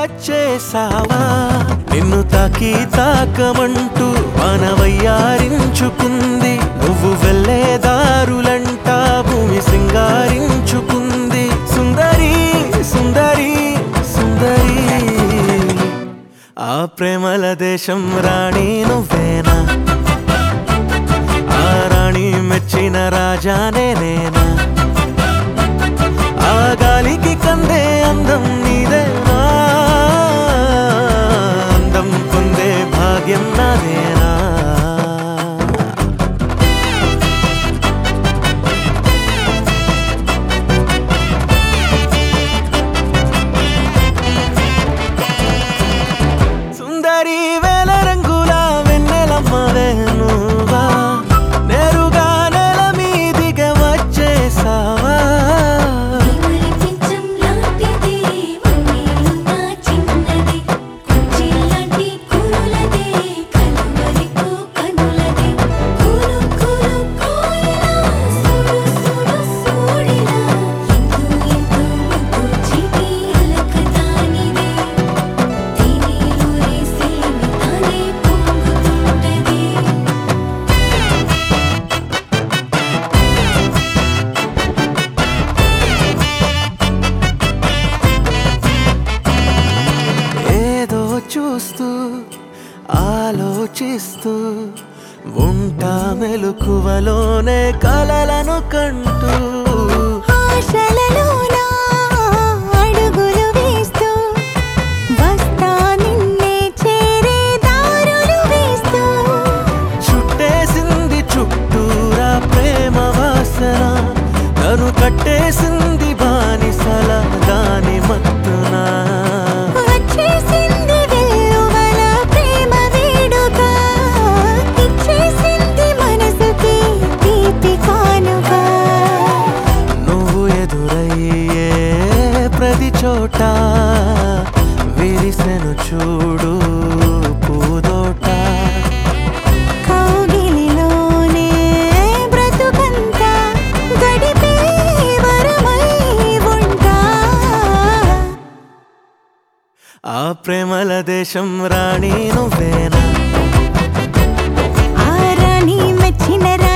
వచ్చేసావా నిన్ను తాకి తాకమంటూ మనవయ్యారించుకుంది నువ్వు వెళ్ళే దారులంట భూమి సింగారించుకుంది సుందరి సుందరి సుందరి ఆ ప్రేమల దేశం రాణి నువ్వేనా ఆ రాణి మెచ్చిన రాజానే నేనా ఆ గాలికి కందే అందం నీదేనా అందం పొందే భాగ్యం నాదేనా సుందరి వేల రంగుల వెన్నెలమ్మ వేణువా నేరుగా నెల మీదికి వచ్చేసావా ప్రేమల చెంచం లాంటిది వన్నీలు నా చిన్నది కుర్చీలాంటి కూలదే కలువరికు కనులదే కూలు కూలు కోయిలా సూడు సూడు సూడిలా ఎంతో ఎంతో ముద్దు చిటి అలకదానిదే తీనిలోనే సిలిమి తానే పొంగుతుంటది ఏదో చూస్తూ ఆలోచిస్తూ ఉంటా మెలకువలోనే కలలను కంటూ ఆశలలోనా అడుగులు వేస్తూ వస్తా నిన్నే చేరే దారులు వేస్తూ చుట్టేసింది చుట్టూరా ప్రేమ వాసన నన్ను కట్టేసింది బానిసల దాని మత్తున వచ్చేసింది వెల్లువల ప్రేమ వేడుక ఇచ్చేసింది మనసుకి తీపి కానుక నువ్వు ఎదురయ్యే ప్రతి చోట విరిసెను చూడు పూదోట కౌగిలిలోనే బ్రతుకంతా గడిపే వరమై ఉంటా ఆ ప్రేమల దేశం రాణి నువ్వేనా ఆ రాణి మెచ్చిన